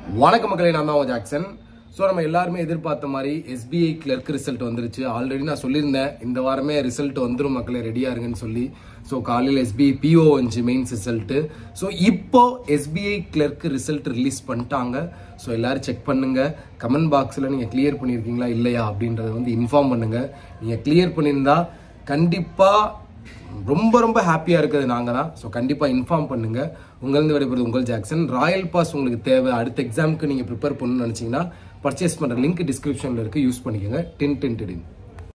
வணக்க மக்களே நான் தான் உங்க ஜாக்சன் ஸோ நம்ம எல்லாருமே எதிர்பார்த்த மாதிரி எஸ்பிஐ கிளர்க் ரிசல்ட் வந்துருச்சு ஆல்ரெடி நான் சொல்லியிருந்தேன் இந்த வாரமே ரிசல்ட் வந்துடும் மக்களே ரெடியா இருங்கன்னு சொல்லி ஸோ காலையில் எஸ்பிஐ பிஓ வந்துச்சு மெயின்ஸ் ரிசல்ட்டு ஸோ இப்போ எஸ்பிஐ கிளர்க் ரிசல்ட் ரிலீஸ் பண்ணிட்டாங்க ஸோ எல்லாரும் செக் பண்ணுங்க கமெண்ட் பாக்ஸில் நீங்கள் கிளியர் பண்ணியிருக்கீங்களா இல்லையா அப்படின்றத வந்து இன்ஃபார்ம் பண்ணுங்க நீங்கள் கிளியர் பண்ணியிருந்தா கண்டிப்பாக ரொம்ப ரொம்ப ஹாப்பியாக இருக்கிறது நாங்கள் தான் ஸோ கண்டிப்பாக இன்ஃபார்ம் பண்ணுங்கள் உங்களிருந்து விடைபெறுது உங்கள் ஜாக்சன் ராயல் பாஸ் உங்களுக்கு தேவை அடுத்த எக்ஸாமுக்கு நீங்கள் ப்ரிப்பேர் பண்ணணும்னு நினச்சிங்கன்னா பர்ச்சேஸ் பண்ணுற லிங்க் டிஸ்கிரிப்ஷனில் இருக்குது யூஸ் பண்ணிக்கோங்க டென் டென் டென்